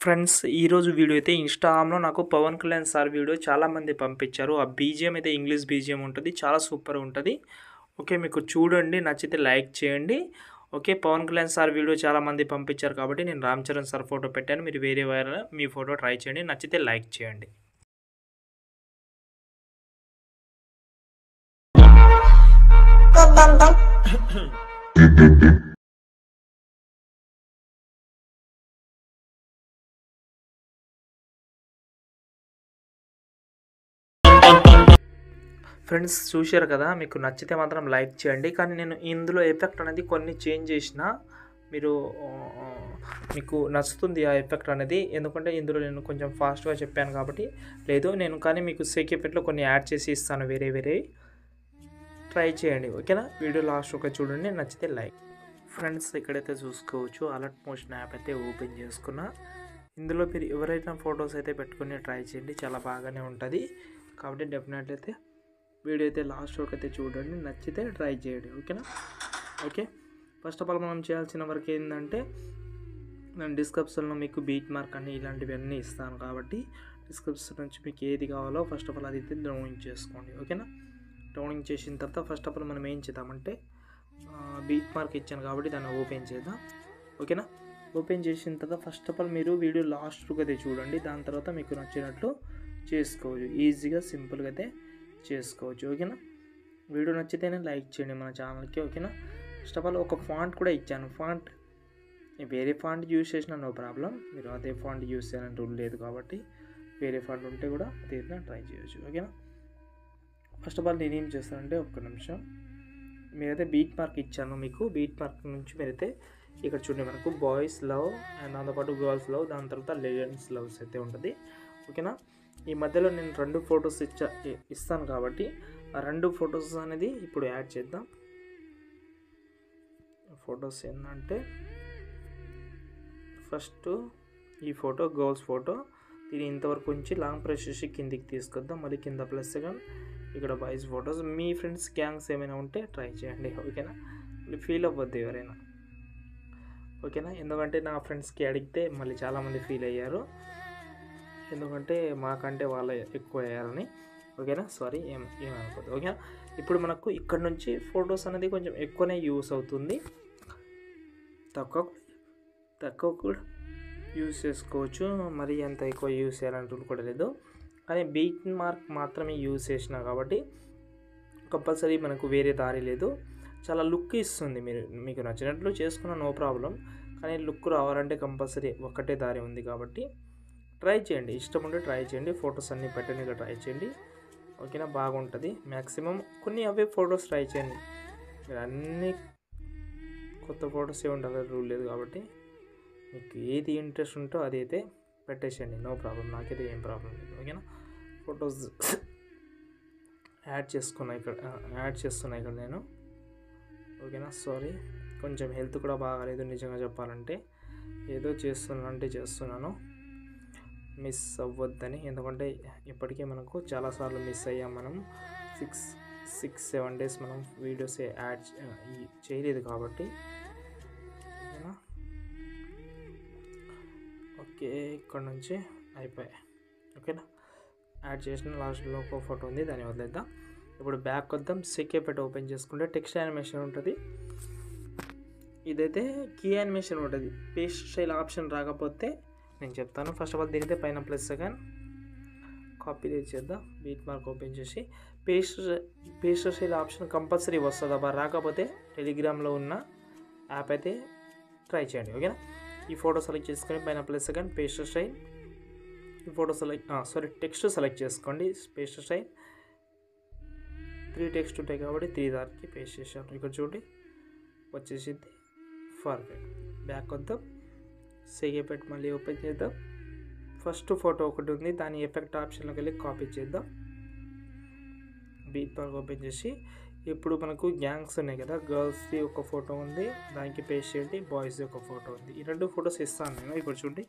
friends ఈరోజు video అయితే ఇన్స్టాగ్రామ్లో నాకు పవన్ కళ్యాణ్ సార్ వీడియో చాలామంది పంపించారు ఆ బీజిఎం అయితే ఇంగ్లీష్ బీజిఎం ఉంటుంది చాలా సూపర్ ఉంటుంది ఓకే మీకు చూడండి నచ్చితే లైక్ చేయండి okay Pavan Kalyan sir video చాలామంది పంపించారు కాబట్టి నేను రామ్ చరణ్ సార్ ఫోటో పెట్టాను మీరు వేరే వేరే మీ ఫోటో ట్రై చేయండి నచ్చితే లైక్ చేయండి ఫ్రెండ్స్ చూశారు కదా మీకు నచ్చితే మాత్రం లైక్ చేయండి కానీ నేను ఇందులో ఎఫెక్ట్ అనేది కొన్ని చేంజ్ చేసిన మీరు ఆ, మీకు నచ్చుతుంది ఆ ఎఫెక్ట్ అనేది ఎందుకంటే ఇందులో నేను కొంచెం ఫాస్ట్గా చెప్పాను కాబట్టి లేదు నేను కానీ మీకు సేక్ ఎఫెక్ట్లో కొన్ని యాడ్ చేసి ఇస్తాను వేరే వేరే ట్రై చేయండి ఓకేనా వీడియో లాస్ట్ ఒక చూడండి నచ్చితే లైక్ ఫ్రెండ్స్ ఇక్కడైతే చూసుకోవచ్చు అలర్ట్ మోషన్ యాప్ అయితే ఓపెన్ చేసుకున్నా ఇందులో మీరు ఎవరైనా ఫొటోస్ అయితే పెట్టుకుని ట్రై చేయండి చాలా బాగానే ఉంటుంది కాబట్టి డెఫినెట్లీ అయితే వీడియో అయితే లాస్ట్ వరకు అయితే చూడండి నచ్చితే ట్రై చేయండి ఓకేనా ఓకే ఫస్ట్ ఆఫ్ ఆల్ మనం చేయాల్సిన వరకు ఏంటంటే నేను డిస్క్రిప్షన్లో మీకు బీట్ మార్క్ అని ఇలాంటివన్నీ ఇస్తాను కాబట్టి డిస్క్రిప్షన్ నుంచి మీకు ఏది కావాలో ఫస్ట్ ఆఫ్ ఆల్ అది అయితే డౌన్లోడ్ చేసుకోండి ఓకేనా డౌన్లోడ్ చేసిన తర్వాత ఫస్ట్ ఆఫ్ ఆల్ మనం ఏం చేద్దామంటే బీట్ మార్క్ ఇచ్చాను కాబట్టి దాన్ని ఓపెన్ చేద్దాం ఓకేనా ఓపెన్ చేసిన తర్వాత ఫస్ట్ ఆఫ్ ఆల్ మీరు వీడియో లాస్ట్ వరకు అయితే చూడండి దాని తర్వాత మీకు నచ్చినట్లు చేసుకోవచ్చు ఈజీగా సింపుల్గా అయితే చేసుకోవచ్చు ఓకేనా వీడియో నచ్చితేనే లైక్ చేయండి మన ఛానల్కి ఓకేనా ఫస్ట్ ఆఫ్ ఆల్ ఒక ఫాంట్ కూడా ఇచ్చాను ఫాంట్ వేరే ఫాంట్ యూస్ చేసినా నో ప్రాబ్లం మీరు అదే ఫాంట్ యూస్ చేయాలని రూల్ లేదు కాబట్టి వేరే ఫాంట్ ఉంటే కూడా అదే ట్రై చేయొచ్చు ఓకేనా ఫస్ట్ ఆఫ్ ఆల్ నేను ఏం చేస్తానంటే ఒక్క నిమిషం మీరైతే బీట్ మార్క్ ఇచ్చాను మీకు బీట్ మార్క్ నుంచి మీరైతే ఇక్కడ చూడండి మనకు బాయ్స్ లవ్ అండ్ దాంతోపాటు గర్ల్స్ లవ్ దాని తర్వాత లెజెండ్స్ లవ్స్ అయితే ఉంటుంది ఓకేనా ఈ మధ్యలో నేను రెండు ఫొటోస్ ఇచ్చా ఇ- ఇస్తాను కాబట్టి ఆ రెండు ఫొటోస్ అనేది ఇప్పుడు యాడ్ చేద్దాం ఫొటోస్ ఏంటంటే ఫస్ట్ ఈ ఫోటో గర్ల్స్ ఫోటో దీని ఇంతవరకు ఉంచి లాంగ్ ప్రెస్ చేసి కిందికి తీసుకొద్దాం మళ్ళీ కింద ప్లస్ సెకండ్ ఇక్కడ బాయ్స్ ఫొటోస్ మీ ఫ్రెండ్స్ గ్యాంగ్స్ ఏమైనా ఉంటే ట్రై చేయండి ఓకేనా మళ్ళీ ఫీల్ అవ్వద్దు ఎవరైనా ఓకేనా ఎందుకంటే నా ఫ్రెండ్స్కి అడిగితే మళ్ళీ చాలామంది ఫీల్ అయ్యారు ఎందుకంటే మాకంటే వాళ్ళు ఎక్కువ అయ్యారని ఓకేనా సారీ ఏం ఏమనుకోదు ఓకేనా ఇప్పుడు మనకు ఇక్కడ నుంచి ఫొటోస్ అనేది కొంచెం ఎక్కువనే యూస్ అవుతుంది తక్కువ తక్కువ కూడా యూస్ చేసుకోవచ్చు మరి అంత ఎక్కువ యూస్ చేయాలని రూల్ కూడా లేదు కానీ బీట్ మార్క్ మాత్రమే యూస్ చేసిన కాబట్టి కంపల్సరీ మనకు వేరే దారి లేదు చాలా లుక్ ఇస్తుంది మీరు మీకు నచ్చినట్లు చేసుకున్న నో ప్రాబ్లం కానీ లుక్ రావాలంటే కంపల్సరీ ఒక్కటే దారి ఉంది కాబట్టి ట్రై చేయండి ఇష్టం ఉంటే ట్రై చేయండి ఫొటోస్ అన్నీ పెట్టడానికి ట్రై చేయండి ఓకేనా బాగుంటుంది మ్యాక్సిమం కొన్ని అవే ఫొటోస్ ట్రై చేయండి మీరు అన్ని కొత్త ఫొటోస్ ఏ ఉండాలి రూల్ లేదు కాబట్టి మీకు ఏది ఇంట్రెస్ట్ ఉంటో అది అయితే పెట్టేసేయండి నో ప్రాబ్లం నాకైతే ఏం ప్రాబ్లం లేదు ఓకేనా ఫొటోస్ యాడ్ చేసుకున్నా ఇక్కడ యాడ్ చేస్తున్నా ఇక్కడ నేను ఓకేనా సారీ కొంచెం హెల్త్ కూడా బాగాలేదు నిజంగా చెప్పాలంటే ఏదో చేస్తున్నాను అంటే చేస్తున్నాను మిస్ అవ్వద్దని ఎందుకంటే ఇప్పటికే మనకు చాలాసార్లు మిస్ అయ్యాం మనం సిక్స్ సిక్స్ సెవెన్ డేస్ మనం వీడియోస్ యాడ్ చేయలేదు కాబట్టి ఓకేనా ఓకే ఇక్కడ నుంచి అయిపోయాయి ఓకేనా యాడ్ చేసిన లాస్ట్లో ఒక ఫోటో ఉంది దాన్ని వదిలేద్దాం ఇప్పుడు బ్యాక్ వద్దాం సెక్యూపెట్ ఓపెన్ చేసుకుంటే టెక్స్ట్ యానిమేషన్ ఉంటుంది ఇదైతే కీ యానిమేషన్ ఉంటుంది పేస్ట్ స్టైల్ ఆప్షన్ రాకపోతే నేను చెప్తాను ఫస్ట్ ఆఫ్ ఆల్ దీనితే పైన ప్లస్ సెకండ్ కాపీ చేద్దాం బీట్ మార్క్ ఓపెన్ చేసి paste paste style option compulsory వస్తుంది అబ్బా రాకపోతే టెలిగ్రామ్లో ఉన్న యాప్ అయితే ట్రై చేయండి ఓకేనా ఈ ఫోటో సెలెక్ట్ చేసుకొని పైన ప్లస్ సెకండ్ పేస్ట్ స్టైల్ ఈ photo select sorry text select చేసుకోండి పేస్ట్ స్టైల్ త్రీ టెక్స్ట్ ఉంటాయి కాబట్టి త్రీ దానికి పేస్ట్ చేశాను ఇక్కడ చూడండి వచ్చేసింది పర్ఫెక్ట్ బ్యాక్ వద్దాం సేగే పెట్టి మళ్ళీ ఓపెన్ చేద్దాం ఫస్ట్ ఫోటో ఒకటి ఉంది దాని ఎఫెక్ట్ ఆప్షన్లోకి వెళ్ళి కాపీ చేద్దాం బీట్ పార్క్ ఓపెన్ చేసి ఇప్పుడు మనకు గ్యాంగ్స్ ఉన్నాయి కదా గర్ల్స్ది ఒక ఫోటో ఉంది దానికి పేస్ట్ చేయండి బాయ్స్ది ఒక ఫోటో ఉంది ఈ రెండు ఫొటోస్ ఇస్తాను నేను ఇప్పుడు చూడండి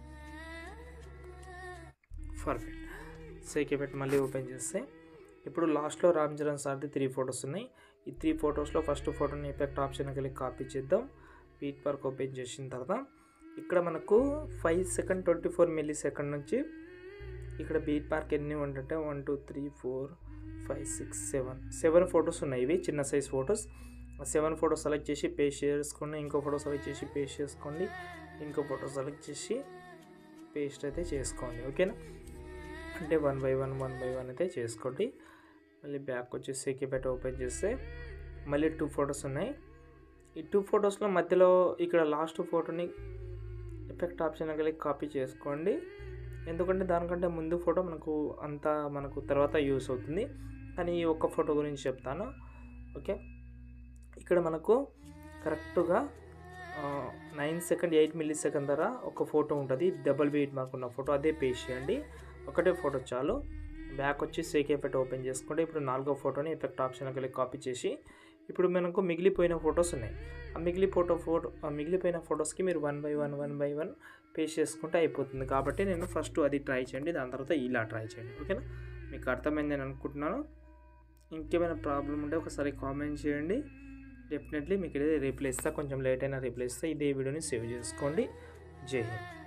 పర్ఫెక్ట్ సేకే పెట్టి మళ్ళీ ఓపెన్ చేస్తే ఇప్పుడు లాస్ట్లో రామ్ చరణ్ సార్ది త్రీ ఫొటోస్ ఉన్నాయి ఈ త్రీ ఫొటోస్లో ఫస్ట్ ఫోటోని ఎఫెక్ట్ ఆప్షన్కి వెళ్ళి కాపీ చేద్దాం బీట్ పార్క్ ఓపెన్ చేసిన తర్వాత ఇక్కడ మనకు five second twenty four millisecond నుంచి ఇక్కడ బీట్ మార్క్ ఎన్ని ఉంటే one two three four five six seven seven photos ఉన్నాయి ఇవి చిన్న size photos seven photo select చేసి పేస్ట్ చేసుకోండి ఇంకో ఫోటో సెలెక్ట్ చేసి పేస్ట్ చేసుకోండి ఇంకో ఫోటో సెలెక్ట్ చేసి పేస్ట్ అయితే చేసుకోండి ఓకేనా అంటే one by one one by one అయితే చేసుకోండి మళ్ళీ బ్యాక్ వచ్చేసి ఎక్కిపెట్టి ఓపెన్ చేస్తే మళ్ళీ టూ ఫొటోస్ ఉన్నాయి ఈ టూ ఫొటోస్లో మధ్యలో ఇక్కడ లాస్ట్ ఫోటోని ఎఫెక్ట్ ఆప్షన్ కలిగి కాపీ చేసుకోండి ఎందుకంటే దానికంటే ముందు ఫోటో మనకు అంతా మనకు తర్వాత యూస్ అవుతుంది కానీ ఈ ఒక్క ఫోటో గురించి చెప్తాను ఓకే ఇక్కడ మనకు కరెక్ట్గా nine second eight millisecond ధర ఒక ఫోటో ఉంటుంది డబల్ బీట్ మార్క్ ఉన్న ఫోటో అదే పేస్ట్ చేయండి ఒకటే ఫోటో చాలు బ్యాక్ వచ్చి సేక్ ఎఫెక్ట్ ఓపెన్ చేసుకుంటే ఇప్పుడు నాలుగో ఫోటోని ఎఫెక్ట్ ఆప్షన్ కలిగి కాపీ చేసి ఇప్పుడు మనకు మిగిలిపోయిన ఫొటోస్ ఉన్నాయి ఆ మిగిలిపోటో ఫోటో ఆ మిగిలిపోయిన ఫొటోస్కి మీరు one by one one by one paste చేసుకుంటే అయిపోతుంది కాబట్టి నేను ఫస్ట్ అది ట్రై చేయండి దాని తర్వాత ఇలా ట్రై చేయండి ఓకేనా మీకు అర్థమైంది నేను అనుకుంటున్నాను ఇంకేమైనా ప్రాబ్లం ఉంటే ఒకసారి కామెంట్ చేయండి డెఫినెట్లీ మీకు ఇదే రిప్లై ఇస్తా కొంచెం లేట్ అయినా రిప్లై ఇస్తా ఇదే వీడియోని సేవ్ చేసుకోండి జై హింద్